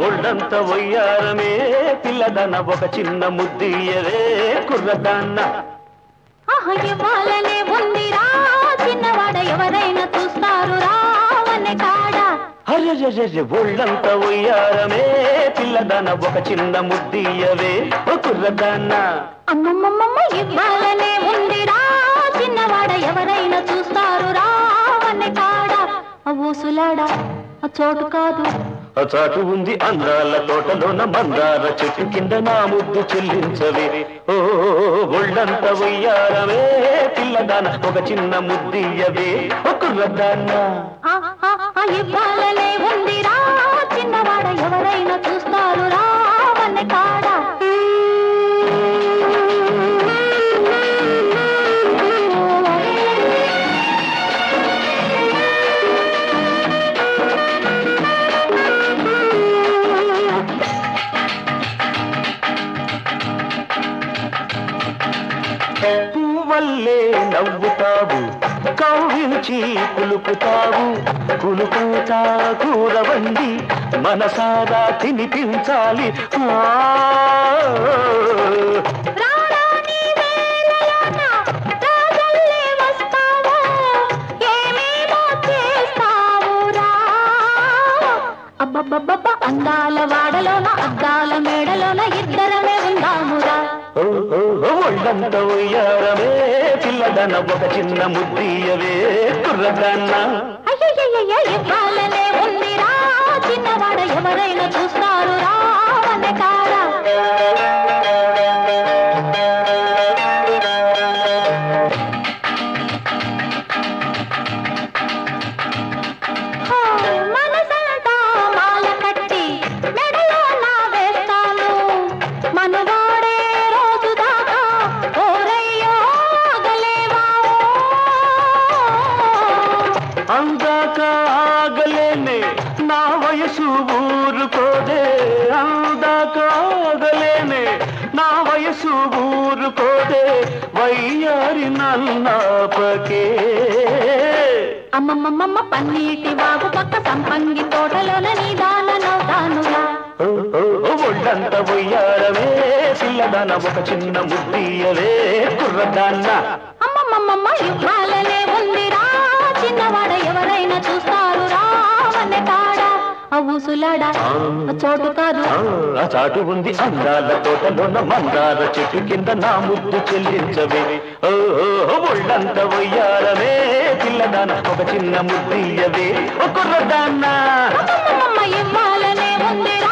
ఒళ్ళంత వయ్యారమే పిల్లదన ఒక చిన్న ముద్దియవే కుర్రదాన్న ఆహా ఇవ్వాలనే ఉందిరా చిన్నవాడ ఎవరైనా చూస్తారు రావనే కాడ అరెరెరెరె ఒళ్ళంత వయ్యారమే పిల్లదన ఒక చిన్న ముద్దియవే ఓ కుర్రదాన్న అమ్మమ్మమ్మ ఇవ్వాలనే ఉందిరా చిన్నవాడ ఎవరైనా చూస్తారు రావనే కాడ ఆ ఊసులాడ ఆ చోటు కాదు ఆ చాటు ఉంది అందాల తోటలోన మందార చెట్టు కింద నా ముద్దు చెల్లించవే ఓ ఒళ్ళంత వయ్యారమే పిల్లదాన ఒక చిన్న ముద్దియవే ఓ కుర్రదాన్న ఆ, ఆ, ఆ ఇవ్వాలనే ఉందిరా చిన్నవాడ ఎవరైనా చూస్తారు రావనే కాడ పువ్వల్లే నవ్వుతావు కవ్వించి కులుపుతావు కులుపుతా కూరవండి మనసారా తినిపించాలి ఆ రారాని వేళలోన రాజల్లే వస్తావా ఏమేమో చేస్తావురా అబ్బబ్బబ్బబ్బ అందాల వాడలోన అద్దాల మేడలోన ఇద్దరమే ఉందామురా ఓ, ఓ, ఓ, ఒళ్ళంత ఉయ్యారమే పిల్లదన ఒక చిన్న ముద్దియవే కుర్రదన్న అయ్యయ్యయ్య ఇవ్వాలనే ఉందిరా చిన్నవాడ ఎవరైనా చూస్తారు రావనే కాడ హో, మనసంతా మాల కట్టి మెడలో నా వేస్తాను మనువాడే రోజు దాకా ఓరయ్యో ఆగలేవా అందాక ఆగలేనే నా వయసు ఊరుకోదే అందాక ఆగలేనే నా వయసు ఊరుకోదే వయ్యారి నన్నాపకే అమ్మమ్మమ్మ పన్నీటి వాగు పక్క సంపంగి తోటలోన నీదాన నవ్వుతానుగా ఓ, ఓ, ఓ, ఒళ్ళంత ఉయ్యారమే పిల్లదన ఒక చిన్న ముద్దియవే కుర్రదాన్న అమ్మమ్మమ్మ ఇవ్వాలనే ఉందిరా చిన్నవాడ ఎవరైనా చూస్తారు రావనే కాడ ఆ ఊసులాడ ఆ చోటు కాదు ఆ, ఆ చాటు ఉంది అందాల తోటలోన మందార చెట్టు కింద నా ముద్దు చెల్లించవే ఓ ఓ, ఓ, ఒళ్ళంత ఉయ్యారమే పిల్లదాన ఒక చిన్న ముద్దియవే ఒక కుర్రదాన్న అమ్మమ్మమ్మ ఇవ్వాలనే ఉందిరా